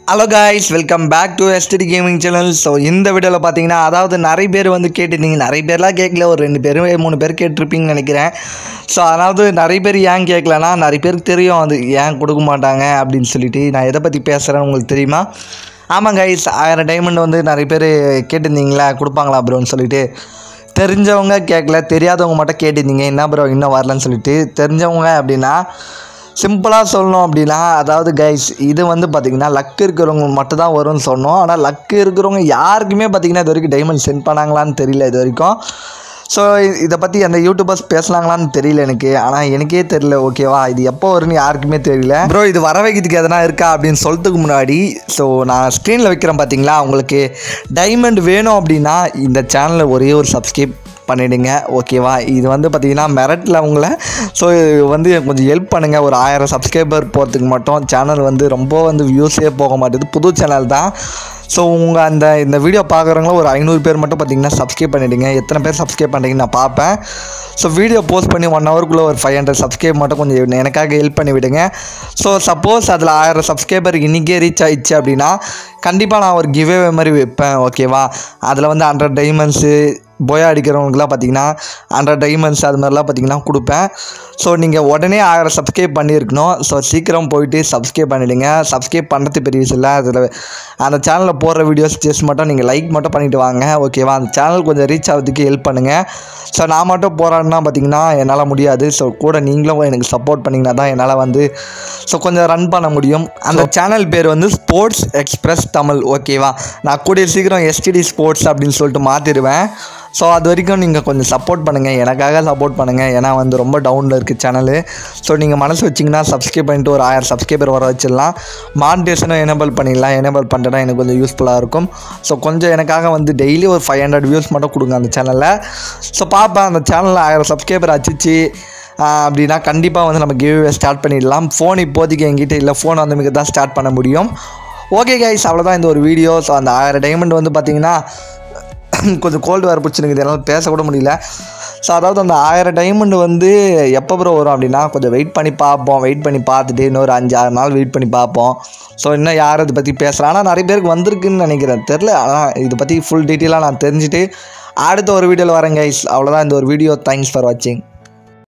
hello guys welcome back to SD gaming channel so இந்த வீடியோவில் பார்த்தீங்கன்னா அதாவது நிறைய பேர் வந்து கேட்டிருந்தீங்க நிறைய பேர்லாம் கேட்கல ஒரு ரெண்டு பேர் மூணு பேர் கேட்டிருப்பீங்கன்னு நினைக்கிறேன் ஸோ அதாவது நிறைய பேர் ஏன் கேட்கலனா நிறைய பேருக்கு தெரியும் அது ஏன் கொடுக்க மாட்டாங்க அப்படின்னு சொல்லிட்டு நான் எதை பற்றி பேசுகிறேன்னு உங்களுக்கு தெரியுமா ஆமாம் கைஸ் ஆயிரம் டைமண்ட் வந்து நிறைய பேர் கேட்டிருந்தீங்களா கொடுப்பாங்களா ப்ரோன்னு சொல்லிட்டு தெரிஞ்சவங்க கேட்கல தெரியாதவங்க மட்டும் கேட்டிருந்தீங்க என்ன ப்ரோ இன்னும் வரலன்னு சொல்லிட்டு தெரிஞ்சவங்க அப்படின்னா சிம்பிளாக சொல்லணும் அப்படின்னா அதாவது கைஸ் இது வந்து பார்த்திங்கன்னா லக் இருக்கிறவங்க மட்டும் தான் வரும்னு சொன்னோம் ஆனால் லக் இருக்கிறவங்க யாருக்குமே பார்த்திங்கன்னா இது வரைக்கும் டைமண்ட் சென்ட் பண்ணாங்களான்னு தெரியல இது வரைக்கும் ஸோ இதை பற்றி அந்த யூடியூபர்ஸ் பேசலாங்களான்னு தெரியல எனக்கு ஆனால் எனக்கே தெரியல ஓகேவா இது எப்போ வரும்னு யாருக்குமே தெரியல ப்ரோ இது வர வைக்கிறதுக்கு எதனா இருக்கா அப்படின்னு சொல்கிறதுக்கு முன்னாடி ஸோ நான் ஸ்க்ரீனில் வைக்கிறேன் பார்த்தீங்களா உங்களுக்கு டைமண்ட் வேணும் அப்படின்னா இந்த சேனலில் ஒரே ஒரு சப்ஸ்கிரைப் பண்ணிடுங்க ஓகேவா இது வந்து பார்த்தீங்கன்னா மெரட்டில் உங்களை ஸோ வந்து கொஞ்சம் ஹெல்ப் பண்ணுங்கள் ஒரு ஆயிரம் சப்ஸ்கிரைபர் போகிறதுக்கு மட்டும் சேனல் வந்து ரொம்ப வந்து வியூஸே போக மாட்டேது புது சேனல் தான் ஸோ உங்கள் அந்த இந்த வீடியோ பார்க்குறவங்களும் ஒரு ஐநூறு பேர் மட்டும் பார்த்தீங்கன்னா சப்ஸ்கிரைப் பண்ணிவிடுங்க எத்தனை பேர் சப்ஸ்கிரைப் பண்ணுறீங்கன்னு நான் பார்ப்பேன் ஸோ வீடியோ போஸ்ட் பண்ணி ஒன் ஹவருக்குள்ளே ஒரு ஃபைவ் ஹண்ட்ரட் சப்ஸ்கிரைப் மட்டும் கொஞ்சம் எனக்காக ஹெல்ப் பண்ணி விடுங்க ஸோ சப்போஸ் அதில் ஆயிரம் சப்ஸ்கிரைபர் இன்றைக்கே ரீச் ஆயிடுச்சு அப்படின்னா கண்டிப்பாக நான் ஒரு கிவ்வே மாதிரி வைப்பேன் ஓகேவா அதில் வந்து ஹண்ட்ரட் டைமண்ட்ஸு போயா அடிக்கிறவங்களுக்குலாம் பார்த்தீங்கன்னா ஹண்ட்ரட் டைமண்ட்ஸ் அது மாதிரிலாம் பார்த்தீங்கன்னா கொடுப்பேன் ஸோ நீங்கள் உடனே ஆயிரம் சப்ஸ்கிரைப் பண்ணியிருக்கணும் ஸோ சீக்கிரம் போயிட்டு சப்ஸ்கிரைப் பண்ணிவிடுங்க சப்ஸ்கிரைப் பண்ணுறது பெரிய விஷயம் இல்லை அதில் அந்த சேனலில் போடுற வீடியோஸ் ஜஸ்ட் மட்டும் நீங்கள் லைக் மட்டும் பண்ணிவிட்டு வாங்க ஓகேவா அந்த சேனல் கொஞ்சம் ரீச் ஆகிறதுக்கு ஹெல்ப் பண்ணுங்கள் ஸோ நான் மட்டும் போராடினா பார்த்தீங்கன்னா என்னால் முடியாது ஸோ கூட நீங்களும் எனக்கு சப்போர்ட் பண்ணிங்கன்னா தான் என்னால் வந்து ஸோ கொஞ்சம் ரன் பண்ண முடியும் அந்த சேனல் பேர் வந்து ஸ்போர்ட்ஸ் எக்ஸ்பிரஸ் தமிழ் ஓகேவா நான் கூடிய சீக்கிரம் எஸ்டிடி ஸ்போர்ட்ஸ் அப்படின்னு சொல்லிட்டு மாற்றிடுவேன் ஸோ அது வரைக்கும் நீங்கள் கொஞ்சம் சப்போர்ட் பண்ணுங்கள் எனக்காக சப்போர்ட் பண்ணுங்கள் ஏன்னா வந்து ரொம்ப டவுனில் இருக்குது சேனலு ஸோ நீங்கள் மனசு வச்சிங்கன்னா சப்ஸ்கிரைப் பண்ணிட்டு ஒரு ஆயிரம் சப்ஸ்கிரைபர் வர வச்சிடலாம் மானிட்டேஷனும் எனேபிள் பண்ணிடலாம் எனேபிள் பண்ணிட்டா எனக்கு கொஞ்சம் யூஸ்ஃபுல்லாக இருக்கும் ஸோ கொஞ்சம் எனக்காக வந்து டெய்லி ஒரு ஃபைவ் ஹண்ட்ரட் வியூஸ் மட்டும் கொடுங்க அந்த சேனலில் ஸோ பார்ப்பேன் அந்த சேனலில் ஆயிரம் சப்ஸ்கிரைபர் அச்சிச்சு அப்படின்னா கண்டிப்பாக வந்து நம்ம கிவ்வே ஸ்டார்ட் பண்ணிடலாம் ஃபோன் இப்போதைக்கு என்கிட்ட இல்லை ஃபோன் அந்த மிக தான் ஸ்டார்ட் பண்ண முடியும் ஓகே கைஸ் அவ்வளோதான் இந்த ஒரு வீடியோ ஸோ அந்த ஆயிரம் டைமண்ட் வந்து பார்த்திங்கன்னா கொஞ்சம் கோல்டு வேறு பிடிச்சிருக்குது என்னால் பேசக்கூட முடியல ஸோ அதாவது அந்த ஆயிரம் டைமண்ட் வந்து எப்போ ப்ரோ வரும் அப்படின்னா கொஞ்சம் வெயிட் பண்ணி பார்ப்போம் வெயிட் பண்ணி பார்த்துட்டு இன்னொரு அஞ்சு ஆறு நாள் வெயிட் பண்ணி பார்ப்போம் ஸோ இன்னும் யார் இதை பற்றி பேசுகிறேன் ஆனால் நிறைய பேருக்கு வந்திருக்குன்னு நினைக்கிறேன் தெரில ஆனால் இதை பற்றி ஃபுல் டீட்டெயிலாக நான் தெரிஞ்சுட்டு அடுத்த ஒரு வீடியோவில் வரேன் கைஸ் அவ்வளோதான் இந்த ஒரு வீடியோ தேங்க்ஸ் ஃபார் வாட்சிங்